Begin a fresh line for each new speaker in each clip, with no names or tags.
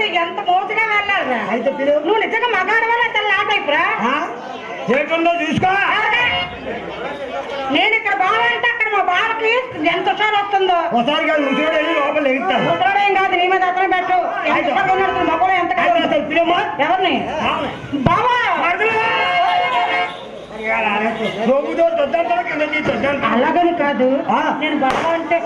ఎంత మోతుగా వెళ్ళాలిరా
అయితే పిలువు
నువ్వు నిజంగా మగాడు వల్ల తెల్ల ఆట అయిపోరా
ఆ? ఏటుందో చూసుకో
నేను ఇక్కడ బావ అంటే అక్కడ మా బావకి ఎంత హుషారు వస్తుందో
ఒకసారి కాదు ముసలోడు వెళ్ళి లోపల ఎగుతాడు
ముసలోడేం కాదు నీ మీద అతను పెట్టు ఎంత హుషారుగా ఉన్నాడు మగవాడు ఎంత
అయితే అసలు పిలువమ్మా
ఎవరిని బావా
రోగుతో దొద్దంతా కింద దొద్దంతా
అలాగని కాదు
ఆ.
నేను బావా అంటే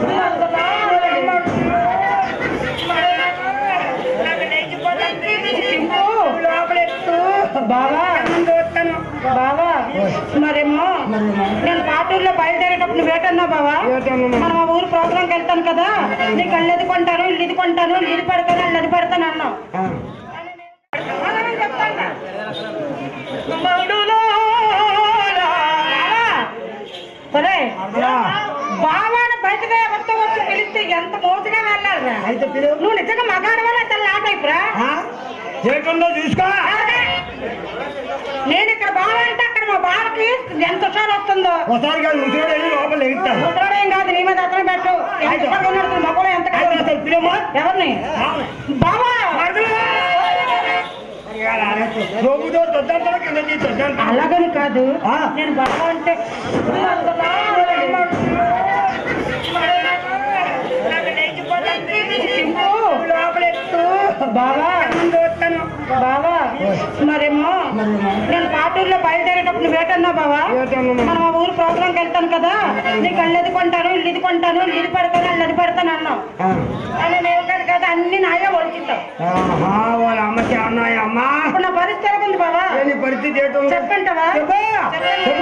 చింపు, బావా బావా మరేమో నేను పాటూరులో బయలుదేరేటప్పుడు నువ్వు ఏటన్నా బావా
ఏటన్నా?
మనం ఆ ఊరు ప్రోగ్రాంకి వెళ్తాను కదా నీకు అల్లు ఇది కొంటాను ఇల్లు ఇది కొంటాను ఇల్లు ఇది పెడతాను అల్లు అది పెడతాను అన్నావు అలాగే చెప్తాను సరే బావాను బయటగా ఎవరితో వచ్చి పిలిస్తే ఎంత మోతుగా వెళ్ళాలిరా
అయితే పిలువు
నువ్వు నిజంగా మగాడు వల్ల తెల్ల ఆట అయిపోరా
ఆ? ఏటుందో చూసుకో
నేను ఇక్కడ బావ అంటే అక్కడ మా బావకి ఎంత హుషారు వస్తుందో
ఒకసారి కాదు ముసలోడు వెళ్ళి లోపల ఎగుతాడు
ముసలోడేం కాదు నీ మీద అతను పెట్టు ఎంత హుషారుగా ఉన్నాడు మగవాడు ఎంత
అయితే అసలు పిలువమ్మా
ఎవరిని బావా
రోగుతో దొద్దంతా కింద దొద్దంతా
అలాగని కాదు
ఆ.
నేను బావా అంటే చింపు, బావా బావా మరేమో నేను పాటూరులో బయలుదేరేటప్పుడు నువ్వు ఏటన్నా బావా
ఏటన్నా?
మనం ఆ ఊరు ప్రోగ్రాంకి వెళ్తాను కదా నీకు అల్లు ఇది కొంటాను ఇల్లు ఇది కొంటాను ఇల్లు ఇది పెడతాను అల్లు అది పెడతాను అన్నావు అని నేను కాదు కదా అన్ని నాయే ఒలిచిస్తావు
ఆహా వాళ్ళ అమ్మకి అన్నాయి అమ్మా
ఇప్పుడు నా పరిస్థితి ఎలా ఉంది బావా
నీ పరిస్థితి ఏంటో
చెప్పంటావా
చెప్పు. చెప్పు.